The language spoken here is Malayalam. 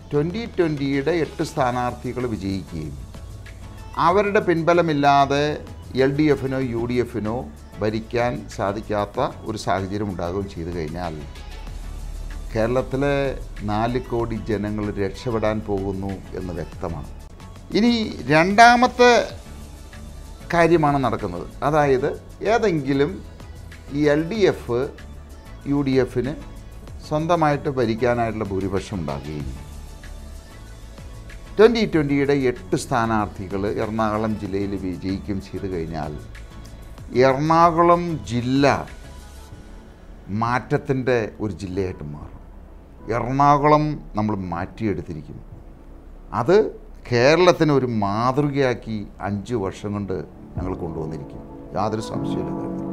ട്വൻ്റി ട്വൻ്റിയുടെ എട്ട് സ്ഥാനാർത്ഥികൾ വിജയിക്കുകയും അവരുടെ പിൻബലമില്ലാതെ എൽ ഡി എഫിനോ യു ഡി എഫിനോ ഭരിക്കാൻ സാധിക്കാത്ത ഒരു സാഹചര്യം ഉണ്ടാകുകയും ചെയ്തു കഴിഞ്ഞാൽ കേരളത്തിലെ നാല് കോടി ജനങ്ങൾ രക്ഷപ്പെടാൻ പോകുന്നു എന്ന് വ്യക്തമാണ് ഇനി രണ്ടാമത്തെ കാര്യമാണ് നടക്കുന്നത് അതായത് ഏതെങ്കിലും ഈ L D F U D എഫിന് സ്വന്തമായിട്ട് ഭരിക്കാനായിട്ടുള്ള ഭൂരിപക്ഷം ഉണ്ടാകുകയും ട്വൻ്റി ട്വൻ്റിയുടെ എട്ട് സ്ഥാനാർത്ഥികൾ എറണാകുളം ജില്ലയിൽ വിജയിക്കുകയും ചെയ്തു കഴിഞ്ഞാൽ എറണാകുളം ജില്ല മാറ്റത്തിൻ്റെ ഒരു ജില്ലയായിട്ട് മാറും എറണാകുളം നമ്മൾ മാറ്റിയെടുത്തിരിക്കും അത് കേരളത്തിന് ഒരു മാതൃകയാക്കി അഞ്ച് വർഷം കൊണ്ട് ഞങ്ങൾ കൊണ്ടുവന്നിരിക്കും യാതൊരു സംശയമില്ല കാര്യത്തിൽ